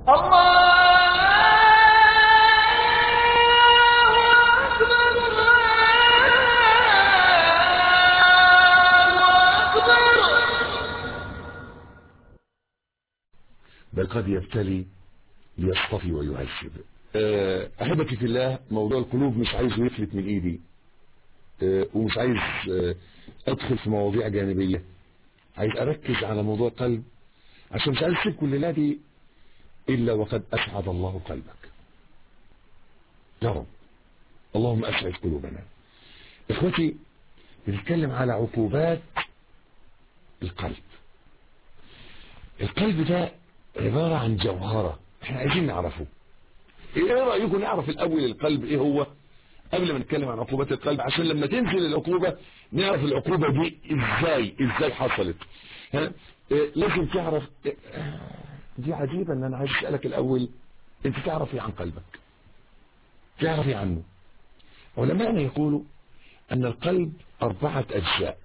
بل قد يبتلي ليصطفي ويهذب أه، احبتي في الله موضوع القلوب مش عايز يفلت من ايدي أه، ومش عايز أه، ادخل في مواضيع جانبية عايز اركز على موضوع القلب عشان مش عايز اسيب كل الله دي الا وقد اسعد الله قلبك يا رب اللهم اسعد قلوبنا اخوتي بنتكلم على عقوبات القلب القلب ده عبارة عن جوهرة احنا عايزين نعرفه ايه رأيكم نعرف الاول القلب ايه هو قبل ما نتكلم عن عقوبات القلب عشان لما تنزل العقوبة نعرف العقوبة دي ازاي ازاي حصلت ها إيه لازم تعرف إيه دي عجيبة ان انا عايز اسألك الاول انت تعرف ايه عن قلبك تعرف ايه عنه علماءنا يقولوا ان القلب اربعة اجزاء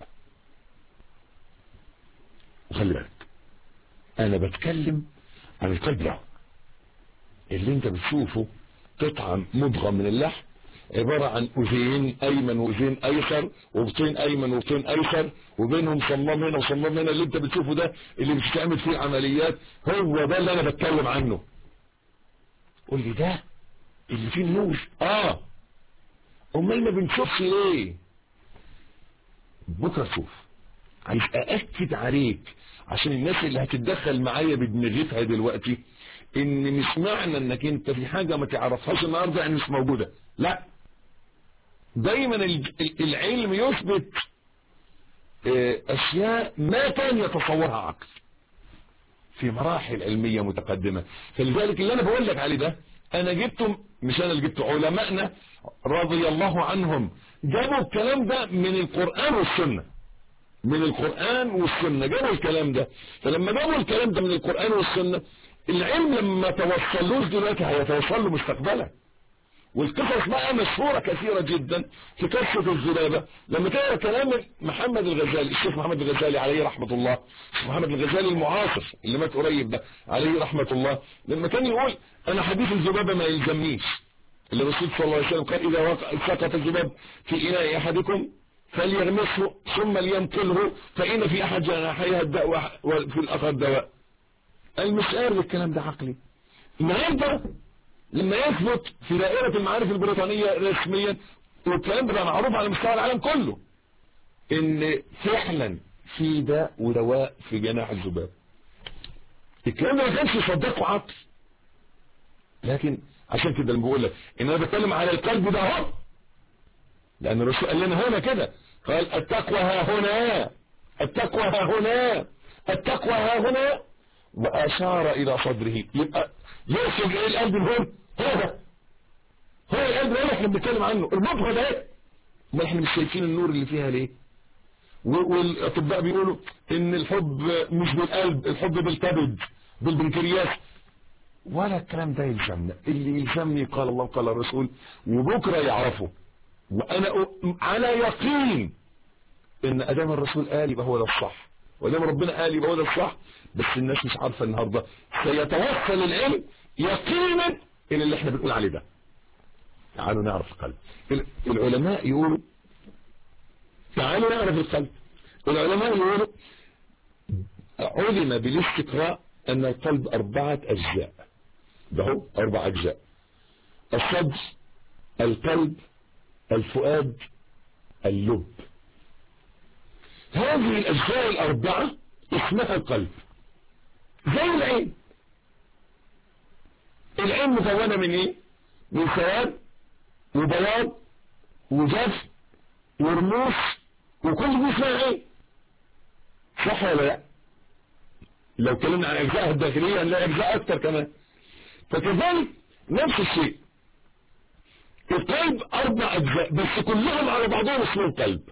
وخلي بالك انا بتكلم عن القلب ده اللي انت بتشوفه قطعة مضغة من اللحم عبارة عن أذين أيمن وأذين أيسر وبطين أيمن وبطين أيسر وبينهم صمام هنا وصمام هنا اللي انت بتشوفه ده اللي بتستعمل فيه عمليات هو ده اللي أنا بتكلم عنه قول لي ده اللي فيه النور آه أمال ما بنشوفش ليه بكرة شوف عايز أأكد عليك عشان الناس اللي هتتدخل معايا بدماغتها دلوقتي ان مش معنى انك انت في حاجة ما تعرفهاش النهاردة يعني مش موجودة لا دايما العلم يثبت اشياء ما كان يتصورها عقل في مراحل علمية متقدمة فلذلك اللي انا بقول لك عليه ده انا جبته مش انا اللي جبته علمائنا رضي الله عنهم جابوا الكلام ده من القرآن والسنة من القرآن والسنة جابوا الكلام ده فلما جابوا الكلام ده من القرآن والسنة العلم لما توصلوش دلوقتي هيتوصل له مستقبلا والقصص بقى مشهورة كثيرة جدا في قصة الذبابة لما تقرا كلام محمد الغزالي الشيخ محمد الغزالي عليه رحمة الله الشيخ محمد الغزالي المعاصر اللي مات قريب ده عليه رحمة الله لما كان يقول انا حديث الذبابة ما يلزمنيش اللي الرسول صلى الله عليه وسلم قال اذا وقع سقط الذباب في اناء احدكم فليغمسه ثم لينقله فإن في أحد جناحيها الدواء وفي الآخر دواء المسألة الكلام ده عقلي النهارده لما يثبت في دائرة المعارف البريطانية رسميا والكلام ده معروف على مستوى العالم كله ان فعلا في داء ودواء في جناح الذباب الكلام ده ما كانش يصدقه عقل لكن عشان كده لما بقول لك ان انا بتكلم على القلب ده اهو لان الرسول قال لنا هنا كده قال التقوى ها هنا التقوى ها هنا التقوى ها هنا واشار الى صدره يبقى يقصد ايه القلب هون هو ده هو القلب ده احنا بنتكلم عنه المضغه ده ما احنا مش شايفين النور اللي فيها ليه والاطباء بيقولوا ان الحب مش بالقلب الحب بالكبد بالبنكرياس ولا الكلام ده يلزمنا اللي يلزمني قال الله قال الرسول وبكره يعرفه وانا على يقين ان ادام الرسول قال يبقى هو ده الصح وادام ربنا قال يبقى هو ده الصح بس الناس مش عارفه النهارده سيتوصل العلم يقينا الى اللي احنا بنقول عليه ده تعالوا نعرف القلب العلماء يقولوا تعالوا نعرف القلب العلماء يقولوا علم بالاستقراء ان القلب اربعة اجزاء ده هو اربع اجزاء الصدر القلب الفؤاد اللب هذه الاجزاء الاربعة اسمها القلب زي العين العين مكونة من ايه من سواد وبياض وجف ورموش وكل دي اسمها ايه صح ولا لا لو اتكلمنا عن اجزائها الداخلية هنلاقي اجزاء اكتر كمان فكذلك نفس الشيء القلب اربع اجزاء بس كلهم على بعضهم اسمهم قلب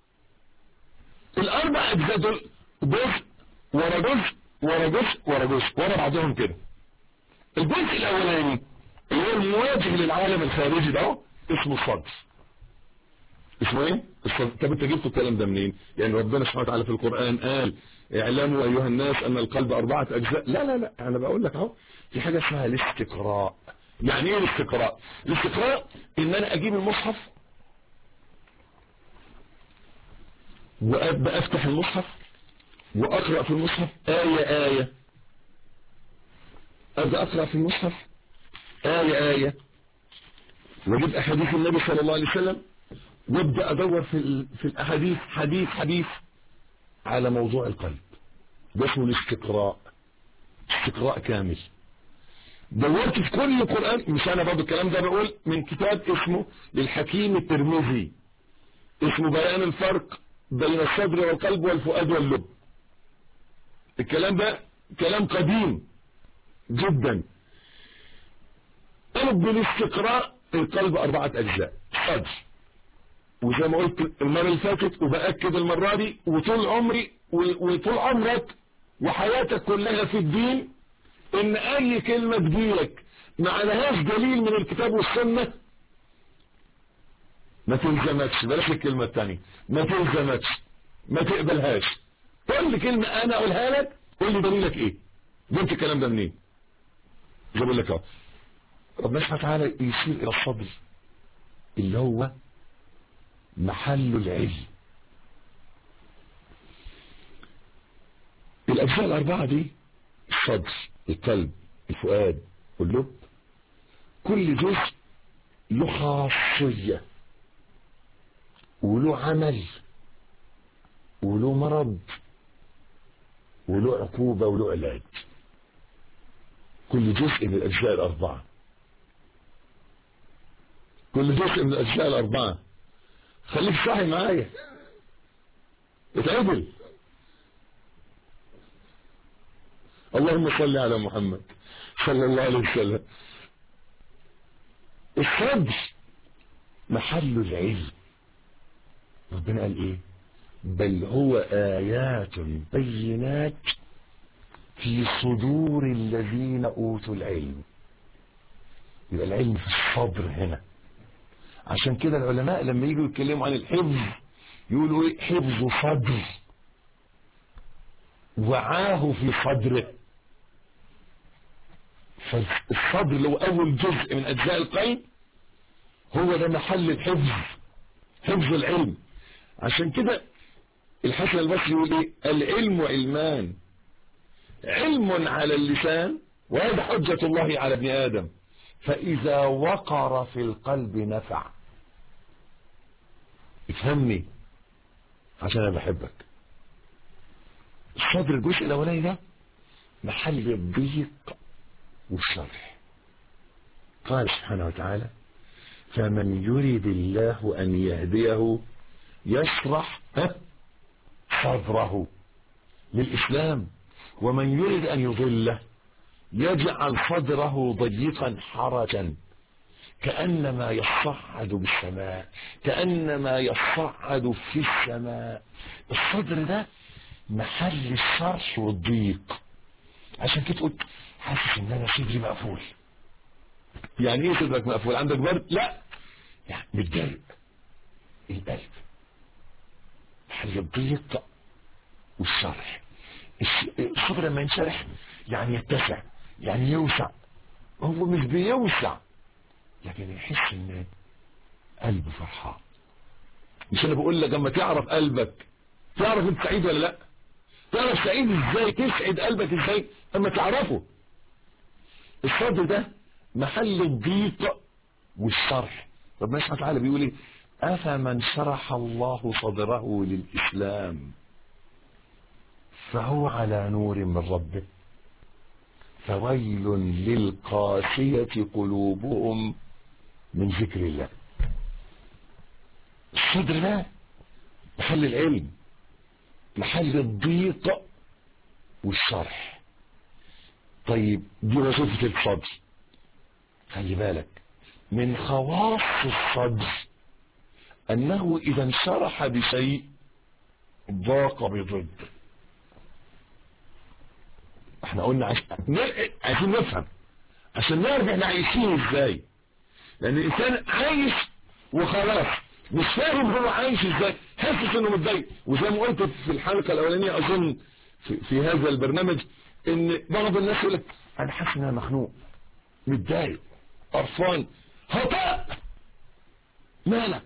الاربع اجزاء دول جزء ورا جزء ورا جزء ورا جزء ورا بعضهم كده الجزء الاولاني اللي هو المواجه للعالم الخارجي ده اسمه الصدر اسمه ايه الصدر طب انت جبت الكلام ده منين يعني ربنا سبحانه وتعالى في القرآن قال اعلموا ايها الناس ان القلب اربعة اجزاء لا لا لا انا بقول لك اهو في حاجة اسمها الاستقراء يعني ايه الاستقراء الاستقراء ان انا اجيب المصحف وابدا افتح المصحف واقرا في المصحف ايه ايه ابدا اقرا في المصحف ايه ايه واجيب احاديث النبي صلى الله عليه وسلم وابدا ادور في ال- في الاحاديث حديث حديث على موضوع القلب ده اسمه الاستقراء استقراء كامل دورت في كل القرآن مش انا برضه الكلام ده بقول من كتاب اسمه للحكيم الترمذي اسمه بيان الفرق بين الصدر والقلب والفؤاد واللب الكلام ده كلام قديم جدا قلب بالاستقراء القلب أربعة أجزاء صدر وزي ما قلت المرة اللي فاتت وبأكد المرة دي وطول عمري و- وطول عمرك وحياتك كلها في الدين ان اي كلمة تجيلك ما عليهاش دليل من الكتاب والسنة ما تلزمكش بلاش الكلمة التانية ما تلزمكش ما تقبلهاش كل كلمة انا اقولها لك قول لي دليلك ايه جبت الكلام ده منين زي ما بقول لك اهو ربنا سبحانه وتعالى يشير الى الصدر اللي هو محل العلم الأجزاء الأربعة دي الصدر القلب الفؤاد واللب كل جزء له خاصية وله عمل وله مرض وله عقوبة وله علاج كل جزء من الأجزاء الأربعة كل جزء من الأجزاء الأربعة خليك صاحي معايا اتعدل اللهم صل على محمد صلى الله عليه وسلم الصدر محل العلم ربنا قال ايه بل هو آيات بينات في صدور الذين أوتوا العلم يبقى العلم في الصدر هنا عشان كده العلماء لما يجوا يتكلموا عن الحفظ يقولوا ايه حفظ صدر وعاه في صدره فالصدر اللي هو اول جزء من اجزاء القلب هو ده محل الحفظ حفظ العلم عشان كده الحسن البصري يقول ايه العلم علمان علم على اللسان وهذا حجة الله على ابن آدم فإذا وقر في القلب نفع افهمني عشان أنا بحبك الصدر الجزء الأولاني ده محل الضيق والشرح قال سبحانه وتعالى فمن يريد الله أن يهديه يشرح ها صدره للإسلام ومن يريد أن يضله يجعل صدره ضيقا حرجا كأنما يصعد بالسماء كأنما يصعد في السماء الصدر ده محل الشرح والضيق عشان كده تقول حاسس ان انا صدري مقفول يعني ايه صدرك مقفول عندك برد لا يعني متضايق القلب محل الضيق والشرح الصدر لما ينشرح يعني يتسع يعني يوسع هو مش بيوسع لكن يحس ان قلبه فرحان مش انا بقول لك اما تعرف قلبك تعرف انت سعيد ولا لا تعرف سعيد ازاي تسعد قلبك ازاي اما تعرفه الصدر ده محل الضيق والشرح ربنا سبحانه وتعالى بيقول ايه افمن شرح الله صدره للاسلام فهو على نور من ربه فويل للقاسية قلوبهم من ذكر الله الصدر ده محل العلم محل الضيق والشرح طيب دي وظيفة الصدر خلي بالك من خواص الصدر أنه إذا انشرح بشيء ضاق بضده احنا قلنا عش... عايزين نفهم عشان نعرف احنا عايشين ازاي لان الانسان عايش وخلاص مش فاهم هو عايش ازاي حاسس انه متضايق وزي ما قلت في الحلقه الاولانيه اظن في, في هذا البرنامج ان بعض الناس يقول لك انا حاسس ان انا مخنوق متضايق قرفان هطاء مالك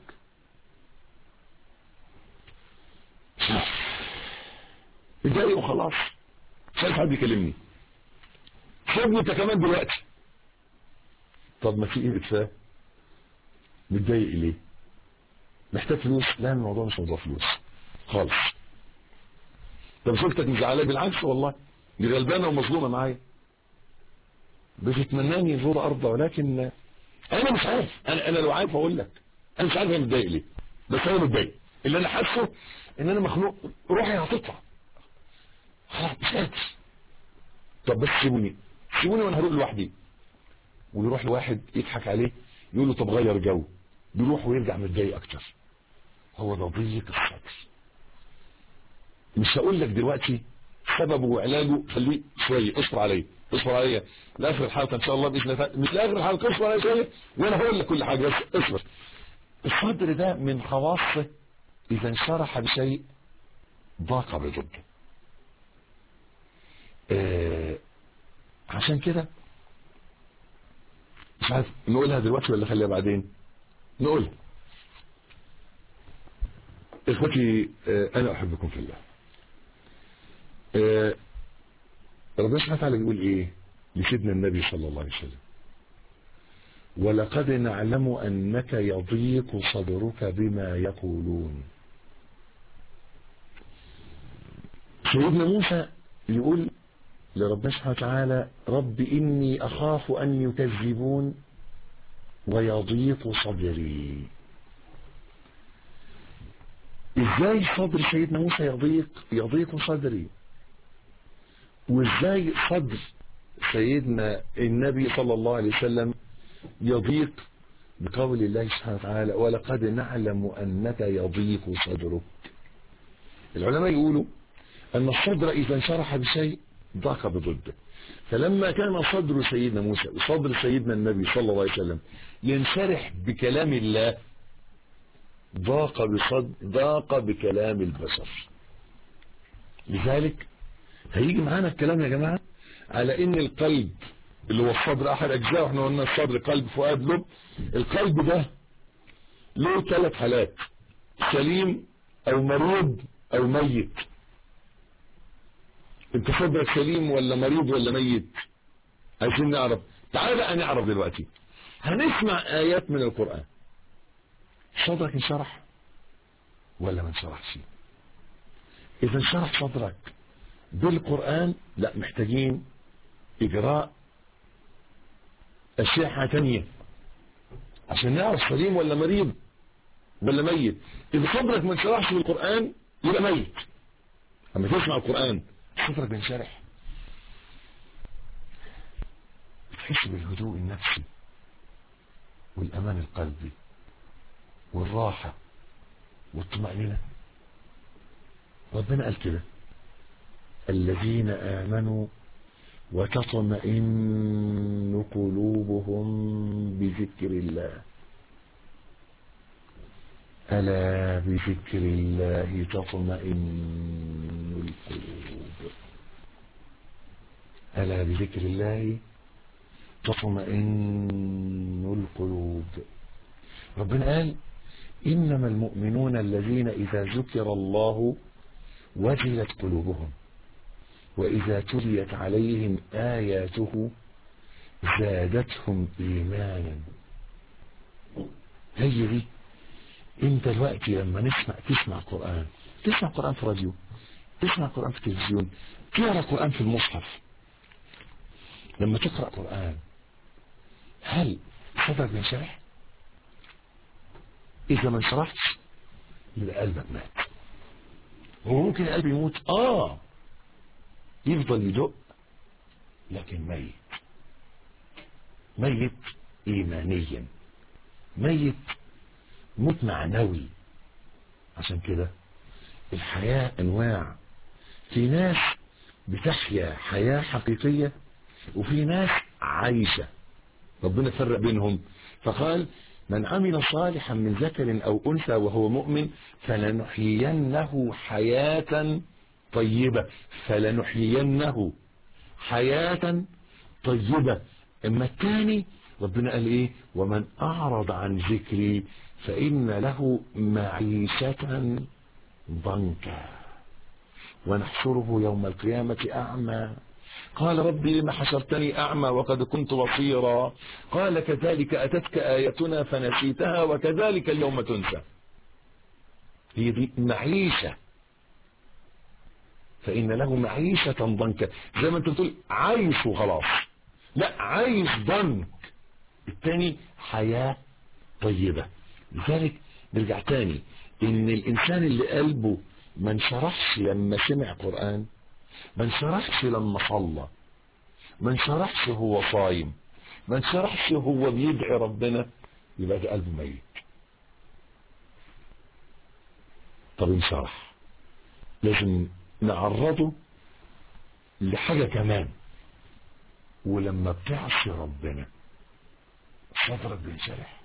متضايق وخلاص مش عايز حد يكلمني سيبني انت كمان دلوقتي طب ما في ايه اتفاهم متضايق ليه محتاج فلوس لا الموضوع مش موضوع فلوس خالص طب زوجتك مزعلاه بالعكس والله دي غلبانه ومظلومه معايا بتتمناني زور ارضى ولكن انا مش عارف انا انا لو عارف اقول لك انا مش عارف انا متضايق ليه بس انا متضايق اللي انا حاسه ان انا مخنوق روحي هتطلع خلاص مش قادر طب بس سيبوني سيبوني وانا هروح لوحدي ويروح لواحد يضحك عليه يقول له طب غير جو بيروح ويرجع متضايق اكتر هو ده ضيق الصدر مش هقول لك دلوقتي سببه وعلاجه خليه شويه اصبر عليا اصبر عليا لاخر الحلقه ان شاء الله باذن الله مش لاخر الحلقه اصبر عليا شويه وانا هقول لك كل حاجه بس اصبر الصدر ده من خواصه اذا انشرح بشيء ضاق بضده آه عشان كده مش عارف نقولها دلوقتي ولا خليها بعدين نقولها اخوتي آه انا احبكم في الله آه ربنا سبحانه وتعالى بيقول ايه لسيدنا النبي صلى الله عليه وسلم ولقد نعلم انك يضيق صدرك بما يقولون سيدنا موسى يقول لربنا سبحانه وتعالى رب إني أخاف أن يكذبون ويضيق صدري إزاي صدر سيدنا موسى يضيق يضيق صدري وإزاي صدر سيدنا النبي صلى الله عليه وسلم يضيق بقول الله سبحانه وتعالى ولقد نعلم أنك يضيق صدرك العلماء يقولوا أن الصدر إذا انشرح بشيء ضاق بضده فلما كان صدر سيدنا موسى وصدر سيدنا النبي صلى الله عليه وسلم ينشرح بكلام الله ضاق بصد ضاق بكلام البشر لذلك هيجي معانا الكلام يا جماعة على ان القلب اللي هو الصدر احد اجزاء احنا قلنا الصدر قلب فؤاد لب القلب ده له ثلاث حالات سليم او مريض او ميت انت صدرك سليم ولا مريض ولا ميت عايزين نعرف تعال بقى نعرف دلوقتي هنسمع ايات من القرآن صدرك انشرح ولا ما انشرحش اذا انشرح صدرك بالقرآن لا محتاجين اجراء اشعة تانية عشان نعرف سليم ولا مريض ولا ميت اذا صدرك ما انشرحش بالقرآن يبقى ميت اما تسمع القرآن صدرك بينشرح تحس بالهدوء النفسي والأمان القلبي والراحة والطمأنينة ربنا قال كده الذين آمنوا وتطمئن قلوبهم بذكر الله ألا بذكر الله تطمئن القلوب ألا بذكر الله تطمئن القلوب ربنا قال إنما المؤمنون الذين إذا ذكر الله وجلت قلوبهم وإذا تليت عليهم آياته زادتهم إيمانا هي دي انت دلوقتي لما نسمع تسمع قرآن تسمع قرآن في راديو تسمع قرآن في التلفزيون تقرأ قرآن في المصحف لما تقرأ قرآن هل صدرك بينشرح إذا ما انشرحتش يبقى قلبك مات هو ممكن القلب يموت آه يفضل يدق لكن ميت ميت إيمانيا ميت موت معنوي عشان كده الحياة انواع في ناس بتحيا حياة حقيقية وفي ناس عايشة ربنا فرق بينهم فقال من عمل صالحا من ذكر أو أنثى وهو مؤمن فلنحيينه حياة طيبة فلنحيينه حياة طيبة اما الثاني ربنا قال ايه ومن اعرض عن ذكري فان له معيشة ضنكا ونحشره يوم القيامة اعمى قال ربي لما حشرتني اعمى وقد كنت بصيرا قال كذلك اتتك ايتنا فنسيتها وكذلك اليوم تنسى هي دي معيشة فإن له معيشة ضنكا زي ما انت بتقول عايش وخلاص لا عايش ضنك الثاني حياة طيبة لذلك نرجع تاني ان الانسان اللي قلبه ما انشرحش لما سمع قرآن ما انشرحش لما صلى ما انشرحش هو صايم ما انشرحش هو بيدعي ربنا يبقى ده قلبه ميت طب انشرح لازم نعرضه لحاجة كمان ولما بتعصي ربنا صدرك بينشرح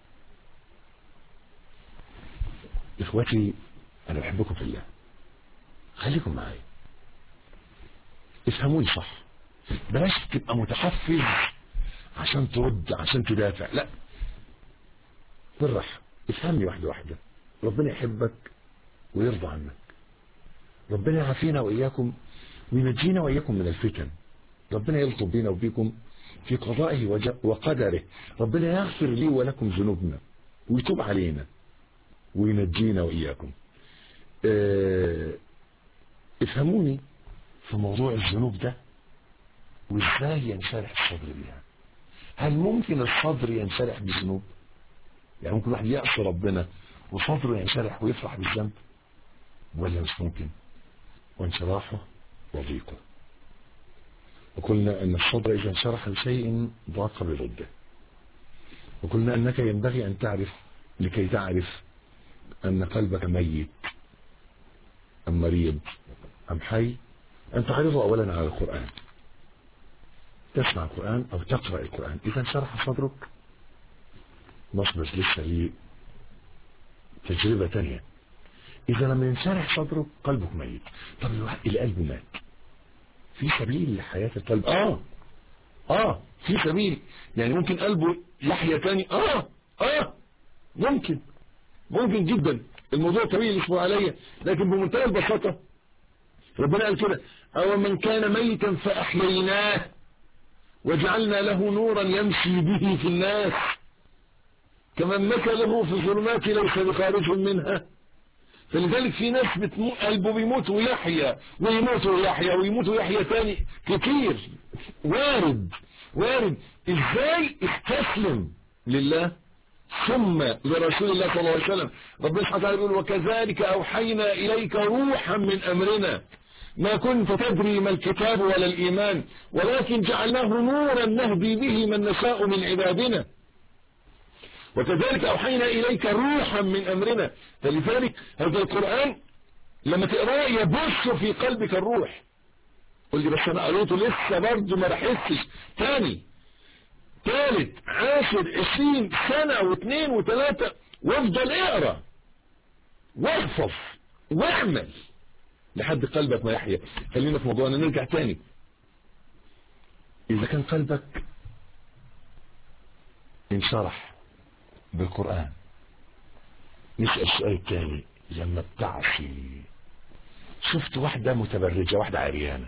اخواتي انا بحبكم في الله خليكم معايا افهموني صح بلاش تبقى متحفز عشان ترد عشان تدافع لا بالراحه افهمني واحده واحده ربنا يحبك ويرضى عنك ربنا يعافينا واياكم وينجينا واياكم من الفتن ربنا يلطف بينا وبيكم في قضائه وقدره ربنا يغفر لي ولكم ذنوبنا ويتوب علينا وينجينا وإياكم اه افهموني في موضوع الذنوب ده وازاي ينشرح الصدر بيها هل ممكن الصدر ينشرح بالذنوب يعني ممكن واحد يعصي ربنا وصدره ينشرح ويفرح بالذنب ولا مش ممكن وانشراحه وضيقه وقلنا أن الصدر إذا انشرح لشيء ضاق بضده وقلنا أنك ينبغي أن تعرف لكي تعرف أن قلبك ميت أم مريض أم حي أن تعرضه أولا على القرآن تسمع القرآن أو تقرأ القرآن إذا انشرح صدرك نصبر لسه لي تجربة تانية إذا لم ينشرح صدرك قلبك ميت طب القلب مات في سبيل لحياة القلب اه اه في سبيل يعني ممكن قلبه يحيا تاني اه اه ممكن ممكن جدا الموضوع طويل اسمه عليا لكن بمنتهى البساطة ربنا قال كده او من كان ميتا فاحييناه وجعلنا له نورا يمشي به في الناس كمن مثله في الظلمات ليس بخارج منها فلذلك في ناس بتموت قلبه بيموت ويحيا ويموت ويحيا ويموت ويحيا تاني كتير وارد وارد ازاي استسلم لله ثم لرسول الله صلى الله عليه وسلم ربنا سبحانه وتعالى يقول وكذلك اوحينا اليك روحا من امرنا ما كنت تدري ما الكتاب ولا الايمان ولكن جعلناه نورا نهدي به من نشاء من عبادنا وكذلك أوحينا إليك روحا من أمرنا فلذلك هذا القرآن لما تقرأه يبث في قلبك الروح قل لي بس أنا قريته لسه برضه ما بحسش تاني ثالث عاشر عشرين سنة واثنين وثلاثة وافضل اقرا واحفظ واعمل لحد قلبك ما يحيا خلينا في موضوعنا نرجع تاني إذا كان قلبك انشرح بالقرآن نسأل السؤال الثاني لما بتعصي شفت واحدة متبرجة واحدة عريانة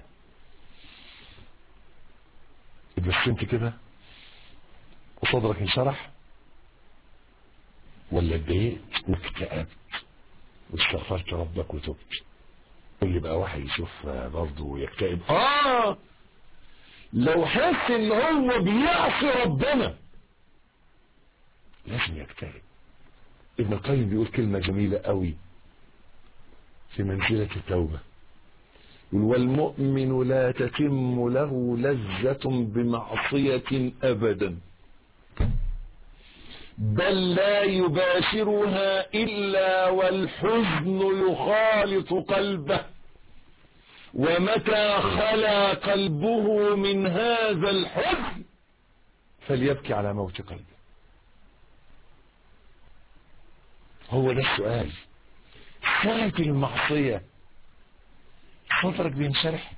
اتبسمت كده وصدرك انشرح ولا اتضايقت واكتئبت واستغفرت ربك وتبت اللي بقى واحد يشوف برضه ويكتئب اه لو حس ان هو بيعصي ربنا لازم يجتهد ابن القيم بيقول كلمة جميلة قوي في منزلة التوبة يقول والمؤمن لا تتم له لذة بمعصية أبدا بل لا يباشرها إلا والحزن يخالط قلبه ومتى خلا قلبه من هذا الحزن فليبكي على موت قلبه هو ده السؤال ساعة المعصية صدرك بينشرح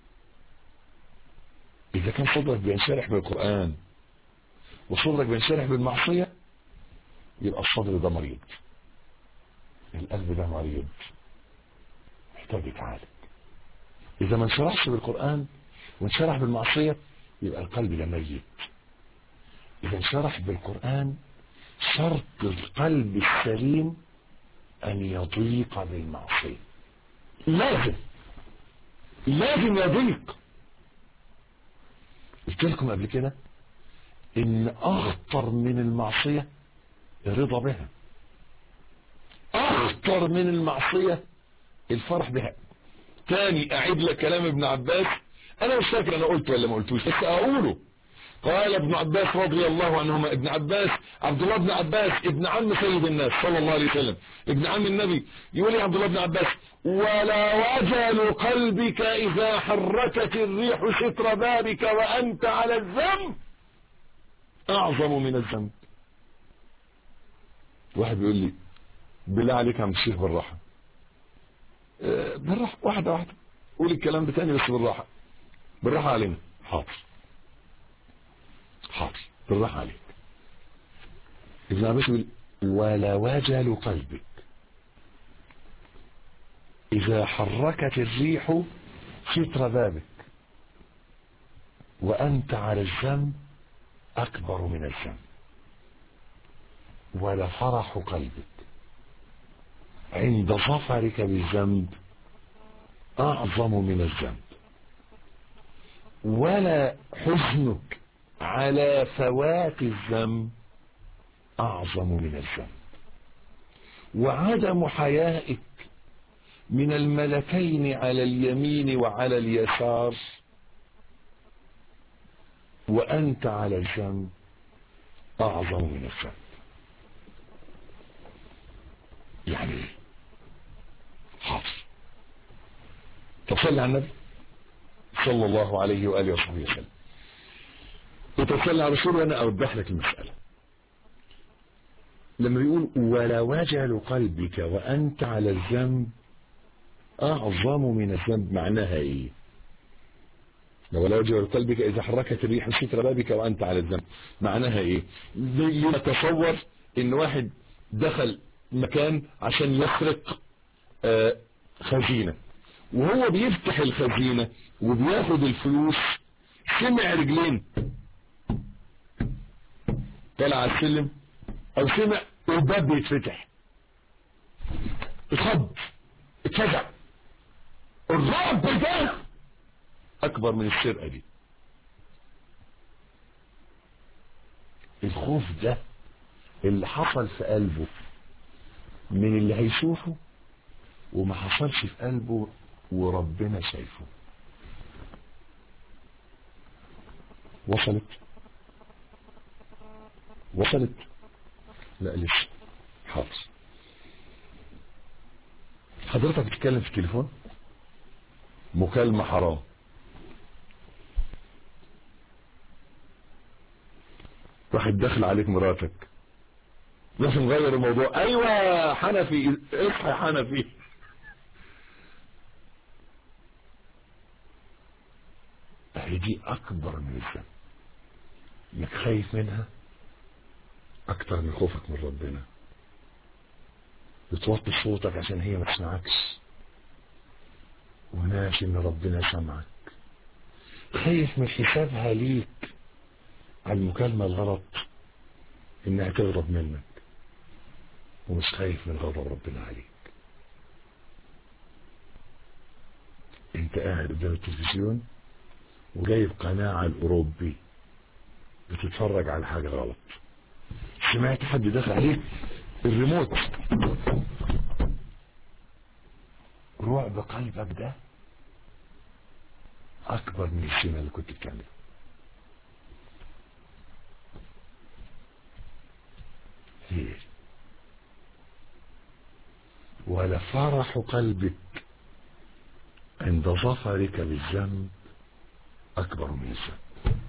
إذا كان صدرك بينشرح بالقرآن وصدرك بينشرح بالمعصية يبقى الصدر ده مريض القلب ده مريض محتاج يتعالج إذا ما انشرحش بالقرآن وانشرح بالمعصية يبقى القلب ده ميت إذا انشرح بالقرآن شرط القلب السليم أن يضيق بالمعصية لازم لازم يضيق قلت لكم قبل كده ان اخطر من المعصية الرضا بها اخطر من المعصية الفرح بها تاني اعيد لك كلام ابن عباس انا مش فاكر انا قلت ولا ما قلتوش بس اقوله قال ابن عباس رضي الله عنهما ابن عباس عبد الله بن عباس ابن عم سيد الناس صلى الله عليه وسلم ابن عم النبي يقول يا عبد الله بن عباس ولا وجل قلبك اذا حركت الريح ستر بابك وانت على الذنب اعظم من الذنب واحد بيقول لي بالله عليك يا عم الشيخ بالراحه أه بالراحه واحده واحده قول الكلام ده تاني بس بالراحه بالراحه علينا حاضر حاضر بالراحه عليك ابن عباس يقول ولا وجل قلبك إذا حركت الريح ستر بابك وأنت على الذنب أكبر من الذنب ولفرح قلبك عند ظفرك بالذنب أعظم من الذنب ولا حزنك على فوات الذنب أعظم من الذنب وعدم حيائك من الملكين على اليمين وعلى اليسار وأنت على الجنب أعظم من الذنب يعني ايه حاضر تصلي على النبي صلى الله عليه وآله وصحبه وسلم وتصلي على الرسول وأنا أوضح لك المسألة لما يقول ولا وجل قلبك وأنت على الذنب أعظم من الذنب معناها إيه لو لا وجل قلبك إذا حركت الريح ستر بابك وأنت على الذنب معناها إيه تصور إن واحد دخل مكان عشان يسرق آه خزينة وهو بيفتح الخزينة وبياخد الفلوس سمع رجلين طلع على السلم او سمع الباب بيتفتح اتخض اتفزع الرعب ده اكبر من السرقة دي الخوف ده اللي حصل في قلبه من اللي هيشوفه وما حصلش في قلبه وربنا شايفه وصلت وصلت لا لسه حاضر حضرتك بتتكلم في التليفون مكالمة حرام واحد داخل عليك مراتك لازم نغير الموضوع ايوه حنفي اصحى يا حنفي هي دي اكبر من الذنب انك خايف منها اكتر من خوفك من ربنا بتوطي صوتك عشان هي ما تسمعكش وناسي ان ربنا سمعك خايف من حسابها ليك على المكالمة الغلط انها تغضب منك ومش خايف من غضب ربنا عليك انت قاعد قدام التلفزيون وجايب قناة على الاوروبي بتتفرج على حاجة غلط سمعت حد دخل عليك الريموت رعب قلبك ده اكبر من السنة اللي كنت بتعمله هي ولفرح قلبك عند ظفرك بالذنب أكبر من الذنب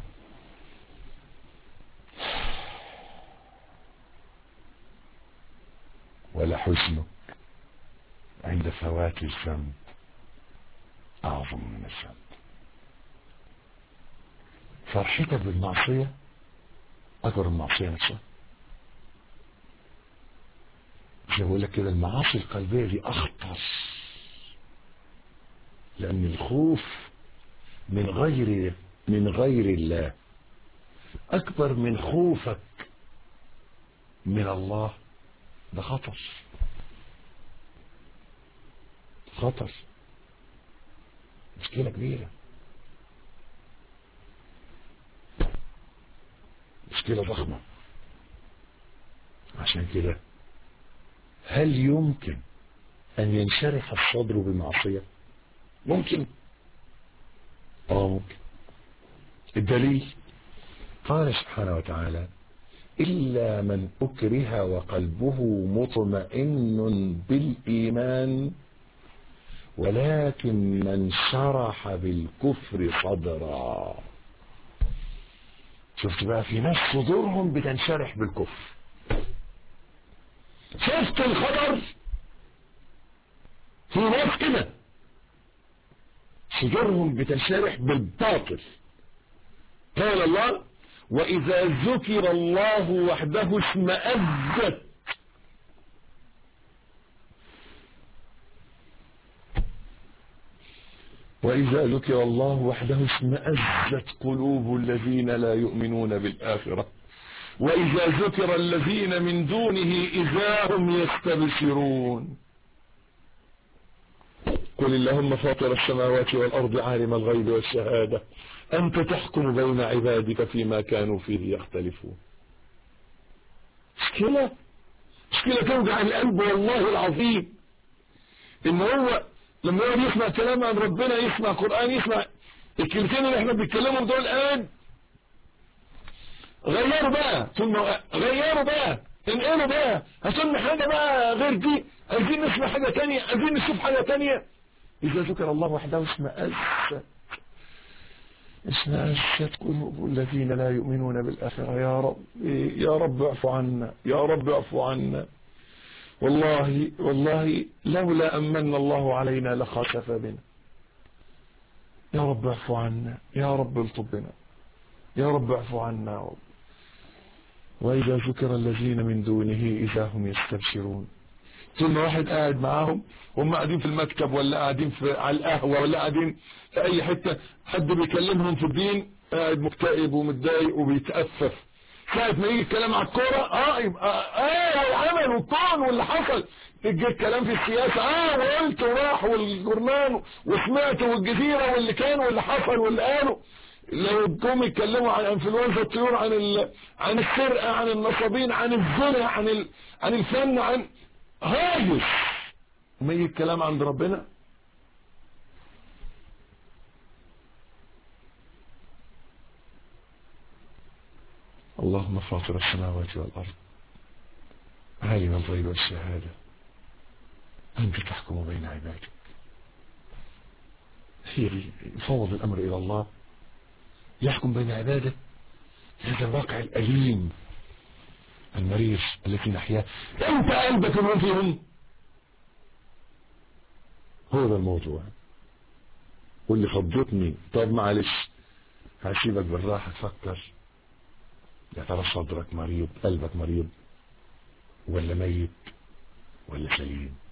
ولا حزنك عند فوات الذنب أعظم من الذنب فرحتك بالمعصية أكبر من المعصية نفسها زي بقول لك كده المعاصي القلبية دي أخطر لأن الخوف من غير من غير الله أكبر من خوفك من الله ده خطر خطر مشكلة كبيرة مشكلة ضخمة عشان كده هل يمكن أن ينشرح الصدر بمعصية ممكن اه ممكن الدليل قال سبحانه وتعالى إلا من أكره وقلبه مطمئن بالإيمان ولكن من شرح بالكفر صدرا شفت بقى في ناس صدورهم بتنشرح بالكفر شفت الخبر في ناس كده صدورهم بتنشرح بالباطل قال الله وإذا ذكر الله وحده اشمأزت وإذا ذكر الله وحده اشمأزت قلوب الذين لا يؤمنون بالآخرة وإذا ذكر الذين من دونه إذا هم يستبشرون قل اللهم فاطر السماوات والأرض عالم الغيب والشهادة أنت تحكم بين عبادك فيما كانوا فيه يختلفون مشكلة مشكلة توجع القلب والله العظيم إن هو لما يقعد يسمع كلام عن ربنا يسمع قرآن يسمع الكلمتين اللي احنا بنتكلمهم دول الآن غيروا بقى ثم غيروا بقى انقلوا بقى عشان حاجة بقى غير دي عايزين نسمع حاجة تانية عايزين نشوف حاجة تانية إذا ذكر الله وحده اشمأزت اشمأزت قلوب الذين لا يؤمنون بالآخرة يا رب يا رب اعفو عنا يا رب اعفو عنا والله والله لولا أمن الله علينا لخسف بنا يا رب اعفو عنا يا رب الطب بنا يا رب اعفو عنا يا رب وإذا ذكر الذين من دونه إذا هم يستبشرون ثم واحد قاعد معاهم هم قاعدين في المكتب ولا قاعدين في على القهوة ولا قاعدين في أي حتة حد بيكلمهم في الدين قاعد مكتئب ومتضايق وبيتأفف ساعة ما يجي الكلام على الكورة اه يبقى اه والعمل والطعن واللي حصل يجي الكلام في السياسة اه وقلت وراح والجرنان وسمعت والجزيرة واللي كان واللي حصل واللي قالوا لو جم يتكلموا عن انفلونزا الطيور عن ال... عن السرقة عن النصابين عن الزنا عن ال... عن الفن عن هايش ما يجي الكلام عند ربنا اللهم فاطر السماوات والأرض عالم الغيب والشهادة أنت تحكم بين عبادك هي يفوض الأمر إلى الله يحكم بين عباده هذا الواقع الأليم المريض التي نحياه أنت قلبك من فيهم هو ده الموضوع واللي خضتني طب معلش هسيبك بالراحة تفكر يا ترى صدرك مريض قلبك مريض ولا ميت ولا سليم